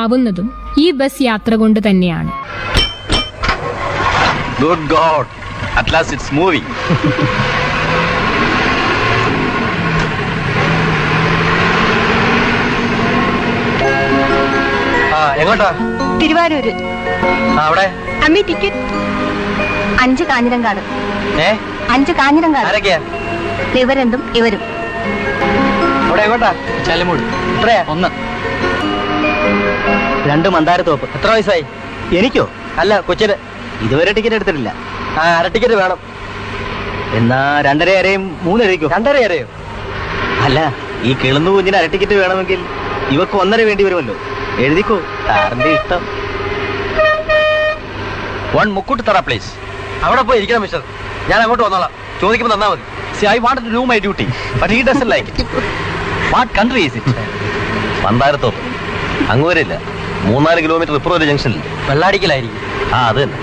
ആവുന്നതും ഈ ബസ് യാത്ര കൊണ്ട് തന്നെയാണ് good god at last it's moving ആ എങ്ങോട്ടാ തിരുവാരൂര് ആ അവിടെ അമ്മി ടിക്കറ്റ് അഞ്ച് കാഞ്ഞിരങ്കാട് ഏ അഞ്ച് കാഞ്ഞിരങ്കാട് ആരൊക്കെയാ ഇവരെന്തും ഇവരും അവിടെ എങ്ങോട്ടാ ചലമൂട് എത്രയാ ഒന്ന് രണ്ട് മന്ദാരത്തോപ്പ് എത്ര വയസ്സായി എനിക്കോ അല്ല കൊച്ചിന് ഇതുവരെ ടിക്കറ്റ് എടുത്തിട്ടില്ല ആ അര ടിക്കറ്റ് വേണം എന്നാ രണ്ടര അരയും മൂന്നരയ്ക്കോ രണ്ടര അരയോ അല്ല ഈ കിളുന്നു കുഞ്ഞിന് അര ടിക്കറ്റ് വേണമെങ്കിൽ ഇവക്ക് ഒന്നര വേണ്ടി വരുമല്ലോ എഴുതിക്കോ സാറിന്റെ ഇഷ്ടം വൺ മുക്കൂട്ട് തറ പ്ലേസ് അവിടെ പോയി ഇരിക്കണം മിസ്റ്റർ ഞാൻ അങ്ങോട്ട് വന്നോളാം ചോദിക്കുമ്പോൾ തന്നാ മതി see I want to do my duty but he doesn't like it what country is it പന്താരത്തോപ്പ് അങ്ങ് വരില്ല മൂന്നാല് കിലോമീറ്റർ ഇപ്പുറം ഒരു ജംഗ്ഷനിൽ വെള്ളാടിക്കലായിരിക്കും ആ അത് തന്നെ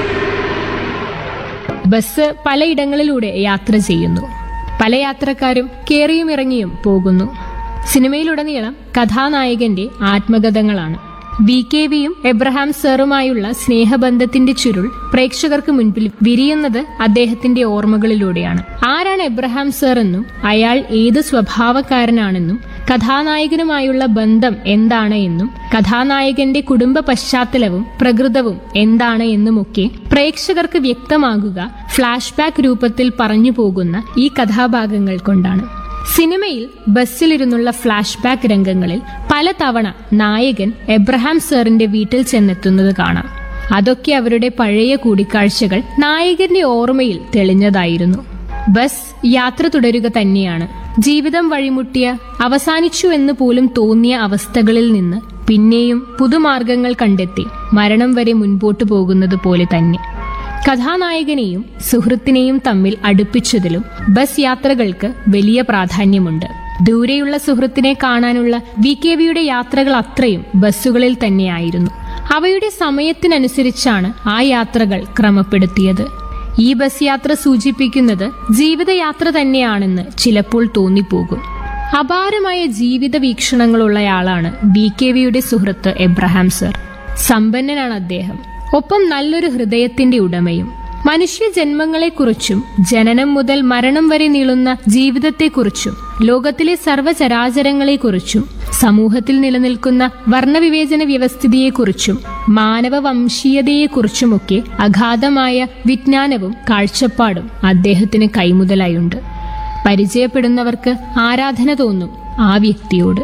ബസ് പലയിടങ്ങളിലൂടെ യാത്ര ചെയ്യുന്നു പല യാത്രക്കാരും കേറിയും ഇറങ്ങിയും പോകുന്നു സിനിമയിലുടനീളം കഥാനായകന്റെ ആത്മകഥകളാണ് ബി കെ വിയും എബ്രഹാം സാറുമായുള്ള സ്നേഹബന്ധത്തിന്റെ ചുരുൾ പ്രേക്ഷകർക്ക് മുൻപിൽ വിരിയുന്നത് അദ്ദേഹത്തിന്റെ ഓർമ്മകളിലൂടെയാണ് ആരാണ് എബ്രഹാം സാർ എന്നും അയാൾ ഏത് സ്വഭാവക്കാരനാണെന്നും കഥാനായകനുമായുള്ള ബന്ധം എന്താണ് എന്നും കഥാനായകന്റെ കുടുംബ പശ്ചാത്തലവും പ്രകൃതവും എന്താണ് എന്നുമൊക്കെ പ്രേക്ഷകർക്ക് വ്യക്തമാകുക ഫ്ലാഷ് ബാക്ക് രൂപത്തിൽ പറഞ്ഞു പോകുന്ന ഈ കഥാഭാഗങ്ങൾ കൊണ്ടാണ് സിനിമയിൽ ബസ്സിലിരുന്നുള്ള ഫ്ലാഷ് ബാക്ക് രംഗങ്ങളിൽ പലതവണ നായകൻ എബ്രഹാം സാറിന്റെ വീട്ടിൽ ചെന്നെത്തുന്നത് കാണാം അതൊക്കെ അവരുടെ പഴയ കൂടിക്കാഴ്ചകൾ നായകന്റെ ഓർമ്മയിൽ തെളിഞ്ഞതായിരുന്നു ബസ് യാത്ര തുടരുക തന്നെയാണ് ജീവിതം വഴിമുട്ടിയ അവസാനിച്ചു എന്ന് പോലും തോന്നിയ അവസ്ഥകളിൽ നിന്ന് പിന്നെയും പുതുമാർഗങ്ങൾ കണ്ടെത്തി മരണം വരെ മുൻപോട്ടു പോകുന്നത് പോലെ തന്നെ കഥാനായകനെയും സുഹൃത്തിനെയും തമ്മിൽ അടുപ്പിച്ചതിലും ബസ് യാത്രകൾക്ക് വലിയ പ്രാധാന്യമുണ്ട് ദൂരെയുള്ള സുഹൃത്തിനെ കാണാനുള്ള വി കെ വിയുടെ യാത്രകൾ അത്രയും ബസ്സുകളിൽ തന്നെയായിരുന്നു അവയുടെ സമയത്തിനനുസരിച്ചാണ് ആ യാത്രകൾ ക്രമപ്പെടുത്തിയത് ഈ ബസ് യാത്ര സൂചിപ്പിക്കുന്നത് ജീവിതയാത്ര തന്നെയാണെന്ന് ചിലപ്പോൾ തോന്നിപ്പോകും അപാരമായ ജീവിത വീക്ഷണങ്ങളുള്ളയാളാണ് ബി കെ വിയുടെ സുഹൃത്ത് എബ്രഹാം സർ സമ്പന്നനാണ് അദ്ദേഹം ഒപ്പം നല്ലൊരു ഹൃദയത്തിന്റെ ഉടമയും മനുഷ്യ ജന്മങ്ങളെക്കുറിച്ചും ജനനം മുതൽ മരണം വരെ നീളുന്ന ജീവിതത്തെക്കുറിച്ചും ലോകത്തിലെ സർവ്വചരാചരങ്ങളെക്കുറിച്ചും സമൂഹത്തിൽ നിലനിൽക്കുന്ന വർണ്ണവിവേചന വ്യവസ്ഥിതിയെക്കുറിച്ചും മാനവ വംശീയതയെക്കുറിച്ചുമൊക്കെ അഗാധമായ വിജ്ഞാനവും കാഴ്ചപ്പാടും അദ്ദേഹത്തിന് കൈമുതലായുണ്ട് പരിചയപ്പെടുന്നവർക്ക് ആരാധന തോന്നും ആ വ്യക്തിയോട്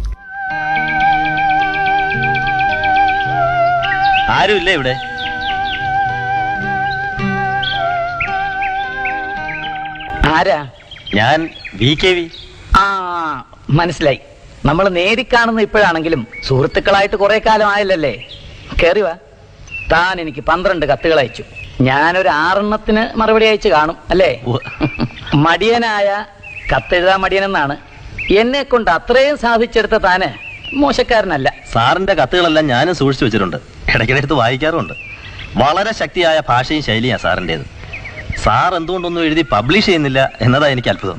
ആരുമില്ല ഇവിടെ ആരാ ഞാൻ വി കെ വി ആ മനസ്സിലായി നമ്മൾ നേരിക്കാണുന്ന ഇപ്പോഴാണെങ്കിലും സുഹൃത്തുക്കളായിട്ട് കുറെ കാലം ആയല്ലേ കേറി വാ താൻ എനിക്ക് പന്ത്രണ്ട് കത്തുകൾ അയച്ചു ഞാനൊരു ആറെണ്ണത്തിന് മറുപടി അയച്ചു കാണും അല്ലേ ഉവ്വ്. മടിയനായ കത്തെഴുതാൻ മടിയനെന്നാണ് എന്നെ കൊണ്ട് അത്രയും സാധിച്ചെടുത്ത താന് മോശക്കാരനല്ല സാറിന്റെ കത്തുകളെല്ലാം ഞാനും സൂക്ഷിച്ചു വെച്ചിട്ടുണ്ട് ഇടയ്ക്കിടയ്ക്ക് വായിക്കാറുമുണ്ട് വളരെ ശക്തിയായ ഭാഷയും ശൈലിയാണ് സാറിൻ്റെത് സാർ എന്തുകൊണ്ടൊന്നും എഴുതി പബ്ലിഷ് ചെയ്യുന്നില്ല എന്നതാ എനിക്ക് അത്ഭുതം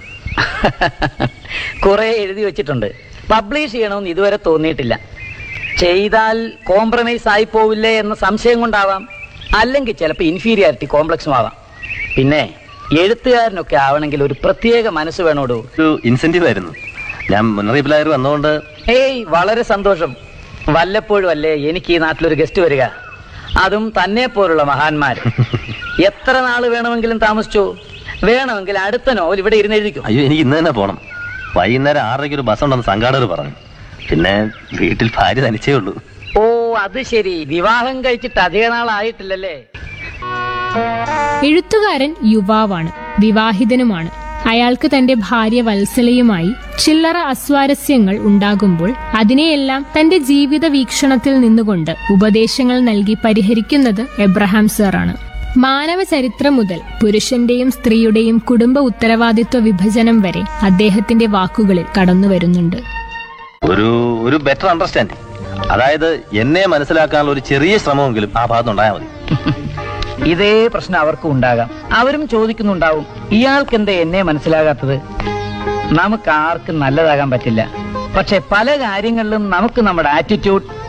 കുറെ എഴുതി വെച്ചിട്ടുണ്ട് പബ്ലിഷ് ചെയ്യണമെന്ന് ഇതുവരെ തോന്നിയിട്ടില്ല ചെയ്താൽ കോംപ്രമൈസ് ആയി പോവില്ലേ എന്ന സംശയം കൊണ്ടാവാം അല്ലെങ്കിൽ ചിലപ്പോൾ ഇൻഫീരിയാരിറ്റി കോംപ്ലക്സും ആവാം പിന്നെ എഴുത്തുകാരനൊക്കെ ആവണമെങ്കിൽ ഒരു പ്രത്യേക മനസ്സ് വേണോടൂ ഒരു ഇൻസെന്റീവ് ആയിരുന്നു ഞാൻ മുന്നറിയിപ്പിലായർ വന്നുകൊണ്ട് ഏയ് വളരെ സന്തോഷം വല്ലപ്പോഴും അല്ലേ എനിക്ക് ഈ നാട്ടിലൊരു ഗസ്റ്റ് വരിക അതും തന്നെ പോലുള്ള മഹാന്മാർ എത്ര നാൾ വേണമെങ്കിലും താമസിച്ചോ വേണമെങ്കിൽ അടുത്ത നോവൽ ഇവിടെ ഇരുന്ന് എഴുതിക്കും അയ്യോ എനിക്ക് ഇന്ന് തന്നെ പോണം വൈകുന്നേരം ആറരയ്ക്ക് ഒരു ബസ് ഉണ്ടെന്ന് സംഘാടകർ പറഞ്ഞു പിന്നെ വീട്ടിൽ ഭാര്യ തനിച്ചേ ഉള്ളൂ ഓ അത് ശരി വിവാഹം കഴിച്ചിട്ട് അധിക നാളായിട്ടില്ലല്ലേ എഴുത്തുകാരൻ യുവാവാണ് വിവാഹിതനുമാണ് അയാൾക്ക് തന്റെ ഭാര്യ വത്സലയുമായി ചില്ലറ അസ്വാരസ്യങ്ങൾ ഉണ്ടാകുമ്പോൾ അതിനെയെല്ലാം തന്റെ ജീവിത വീക്ഷണത്തിൽ നിന്നുകൊണ്ട് ഉപദേശങ്ങൾ നൽകി പരിഹരിക്കുന്നത് എബ്രഹാം സാറാണ് മാനവ ചരിത്രം മുതൽ പുരുഷന്റെയും സ്ത്രീയുടെയും കുടുംബ ഉത്തരവാദിത്വ വിഭജനം വരെ അദ്ദേഹത്തിന്റെ വാക്കുകളിൽ കടന്നുവരുന്നുണ്ട് ഒരു ഒരു ബെറ്റർ അണ്ടർസ്റ്റാൻഡിങ് അതായത് എന്നെ മനസ്സിലാക്കാനുള്ള ഒരു ചെറിയ ശ്രമമെങ്കിലും ആ ഭാഗത്തുണ്ടായാൽ മതി ഇതേ പ്രശ്നം അവർക്കും ഉണ്ടാകാം അവരും ചോദിക്കുന്നുണ്ടാവും ഇയാൾക്ക് എന്താ എന്നെ മനസ്സിലാകാത്തത് നമുക്ക് ആർക്കും നല്ലതാകാൻ പറ്റില്ല പക്ഷെ പല കാര്യങ്ങളിലും നമുക്ക് നമ്മുടെ ആറ്റിറ്റ്യൂഡ്